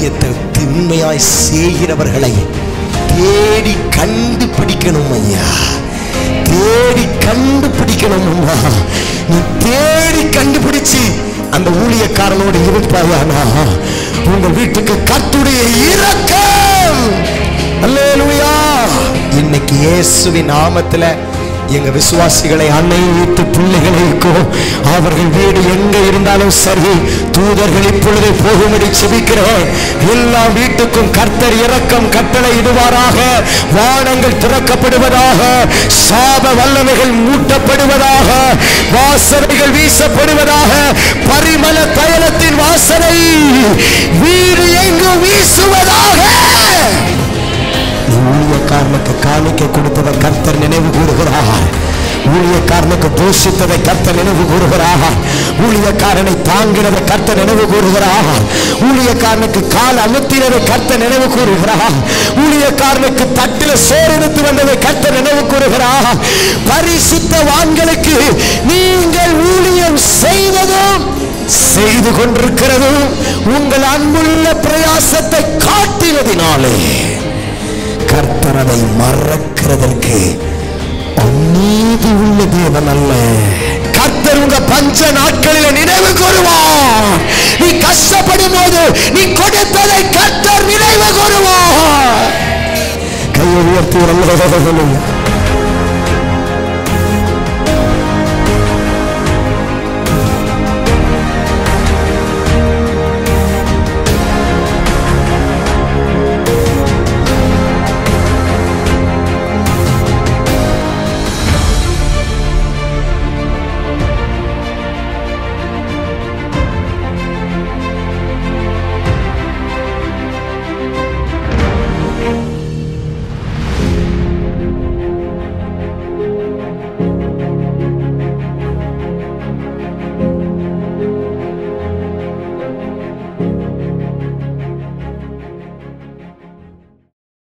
ஊழியத்தை உண்மையாய் செய்கிறவர்களை தேடி கண்டுபிடிக்கணும் ஐயா தேடி கண்டுபிடிக்கணும் அம்மா நீ தேடி கண்டுபிடிச்சு அந்த ஊழியக்காரனோடு இருப்பாயானா உங்கள் வீட்டுக்கு கத்துடைய இரக்கம் அல்லேலூயா இன்னைக்கு இயேசுவின் நாமத்துல எங்க விசுவாசிகளை அன்னை வீட்டு பிள்ளைகளுக்கும் அவர்கள் வீடு எங்க இருந்தாலும் சரி தூதர்கள் இப்பொழுது போகும்படி செபிக்கிறேன் எல்லா வீட்டுக்கும் கர்த்தர் இரக்கம் கட்டளை இடுவாராக வானங்கள் திறக்கப்படுவதாக சாப வல்லமைகள் மூட்டப்படுவதாக வாசனைகள் வீசப்படுவதாக பரிமள தைலத்தின் வாசனை வீடு எங்கும் வீசுவதாக நீ ஊழியக்காரனுக்கு காணிக்க கொடுத்ததை கர்த்தர் நினைவு கூறுகிறார் ஊழியக்காரனுக்கு போஷித்ததை கர்த்தர் நினைவு கூறுகிறார் ஊழியக்காரனை தாங்கினதை கர்த்தர் நினைவு கூறுகிறார் ஊழியக்காரனுக்கு கால் அமுத்தினதை கர்த்தர் நினைவு கூறுகிறார் ஊழியக்காரனுக்கு தட்டில சோறு எடுத்து வந்ததை கர்த்தர் நினைவு கூறுகிறார் பரிசுத்தவான்களுக்கு நீங்கள் ஊழியம் செய்வதும் செய்து கொண்டிருக்கிறதும் உங்கள் அன்புள்ள பிரயாசத்தை காட்டினதினாலே கர்த்தர் அதை மறக்கிறதற்கு அநீதி உள்ள தேவன் அல்ல கர்த்தர் உங்க பஞ்ச நாட்களில் நினைவு கூறுவார் நீ கஷ்டப்படும் போது நீ கொடுத்ததை கர்த்தர் நினைவு கூறுவார் கையை உயர்த்தி ஒரு அல்லேலூயா.